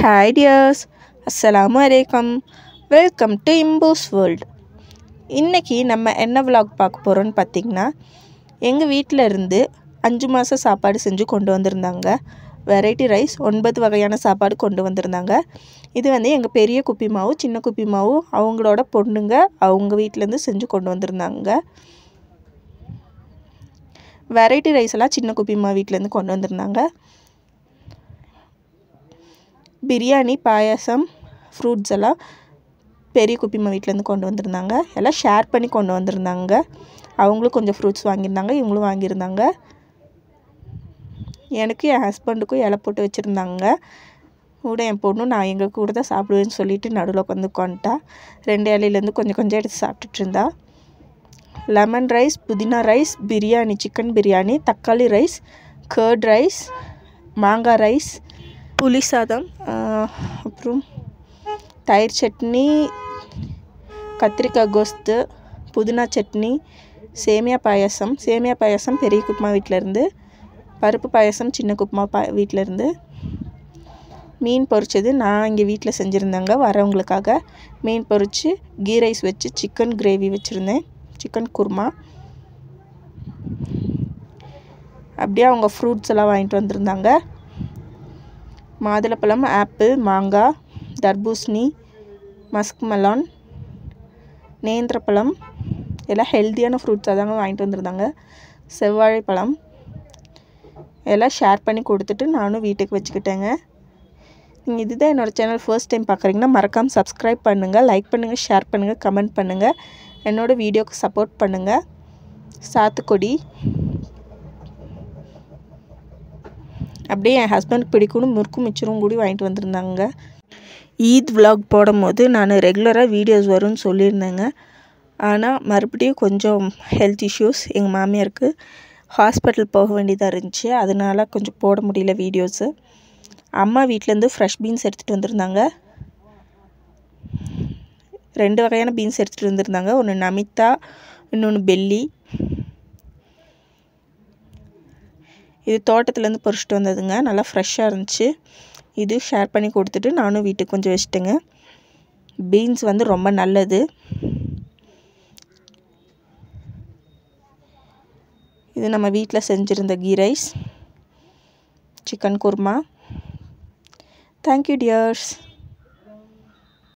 hi dears அஸ்ஸலாமு அலைக்கம் welcome to இம்பூஸ் வேர்ல்ட் இன்றைக்கி நம்ம என்ன vlog பார்க்க போகிறோன்னு பார்த்திங்கன்னா எங்கள் வீட்டில் இருந்து அஞ்சு மாதம் சாப்பாடு செஞ்சு கொண்டு வந்திருந்தாங்க வெரைட்டி ரைஸ் ஒன்பது வகையான சாப்பாடு கொண்டு வந்திருந்தாங்க இது வந்து எங்கள் பெரிய குப்பி மாவு சின்ன குப்பி மாவு அவங்களோட பொண்ணுங்க அவங்க வீட்டிலேருந்து செஞ்சு கொண்டு வந்திருந்தாங்க வெரைட்டி ரைஸ் எல்லாம் சின்ன குப்பிமா வீட்டிலேருந்து கொண்டு வந்திருந்தாங்க பிரியாணி பாயாசம் ஃப்ரூட்ஸ் எல்லாம் பெரிய குப்பிமா வீட்டிலேருந்து கொண்டு வந்திருந்தாங்க எல்லாம் ஷேர் பண்ணி கொண்டு வந்திருந்தாங்க அவங்களும் கொஞ்சம் ஃப்ரூட்ஸ் வாங்கியிருந்தாங்க இவங்களும் வாங்கியிருந்தாங்க எனக்கு என் ஹஸ்பண்டுக்கும் இலை போட்டு வச்சுருந்தாங்க கூட என் பொண்ணும் நான் எங்கள் கூட தான் சாப்பிடுவேன்னு சொல்லிட்டு நடுவில் உட்காந்து உட்காந்துட்டா ரெண்டு இலையிலேருந்து கொஞ்சம் கொஞ்சம் எடுத்து சாப்பிட்டுட்டு இருந்தா லெமன் ரைஸ் புதினா ரைஸ் பிரியாணி சிக்கன் பிரியாணி தக்காளி ரைஸ் கர்ட் ரைஸ் மாங்காய் ரைஸ் புளி சாதம் ஆஹ், அப்புறம் தயிர் சட்னி கத்திரிக்காய் கோஸ்து புதினா சட்னி சேமியா பாயாசம் சேமியா பாயாசம் பெரிய குப்மா வீட்டிலேருந்து பருப்பு பாயாசம் சின்ன குப்மா பா வீட்டிலேருந்து மீன் பொரிச்சது நான் இங்கே வீட்டில் செஞ்சுருந்தேங்க வரவங்களுக்காக மீன் பொரித்து கீ ரைஸ் வச்சு சிக்கன் கிரேவி வச்சுருந்தேன் சிக்கன் குருமா அப்படியே அவங்க ஃப்ரூட்ஸ் எல்லாம் வாங்கிட்டு வந்திருந்தாங்க மாதுளப்பழம் ஆப்பிள் மாங்காய் தர்பூசணி மஸ்க் மெலான் நேந்திரப்பழம் எல்லாம் ஹெல்த்தியான ஃப்ரூட்ஸாக தாங்க வாங்கிட்டு வந்திருந்தாங்க செவ்வாழைப்பழம் எல்லாம் ஷேர் பண்ணி கொடுத்துட்டு நானும் வீட்டுக்கு வச்சுக்கிட்டேங்க நீங்கள் இதுதான் என்னோடய சேனல் ஃபர்ஸ்ட் டைம் பார்க்குறீங்கன்னா மறக்காமல் சப்ஸ்கிரைப் பண்ணுங்கள் லைக் பண்ணுங்கள் ஷேர் பண்ணுங்கள் கமெண்ட் பண்ணுங்கள் என்னோடய வீடியோக்கு சப்போர்ட் பண்ணுங்கள் சாத்துக்குடி அப்படியே என் ஹஸ்பண்டுக்கு பிடிக்கும்னு முறுக்கு மிச்சரும் கூடி வாங்கிட்டு வந்திருந்தாங்க ஈத் vlog போடும்போது நான் ரெகுலராக வீடியோஸ் வரும்னு சொல்லியிருந்தேங்க ஆனால் மறுபடியும் கொஞ்சம் ஹெல்த் இஷ்யூஸ் எங்கள் மாமியாருக்கு ஹாஸ்பிட்டல் போக வேண்டியதாக இருந்துச்சு அதனால கொஞ்சம் போட முடியல வீடியோஸு அம்மா வீட்டிலேருந்து ஃப்ரெஷ் பீன்ஸ் எடுத்துகிட்டு வந்திருந்தாங்க ரெண்டு வகையான பீன்ஸ் எடுத்துகிட்டு வந்திருந்தாங்க ஒன்று நமிதா இன்னொன்று பெல்லி இது தோட்டத்துலேருந்து பறிச்சிட்டு வந்ததுங்க நல்லா ஃப்ரெஷ்ஷாக இருந்துச்சு இது ஷேர் பண்ணி கொடுத்துட்டு நானும் வீட்டுக்கு கொஞ்சம் வச்சுட்டேங்க பீன்ஸ் வந்து ரொம்ப நல்லது இது நம்ம வீட்டில் செஞ்சுருந்த ghee rice chicken korma thank you tears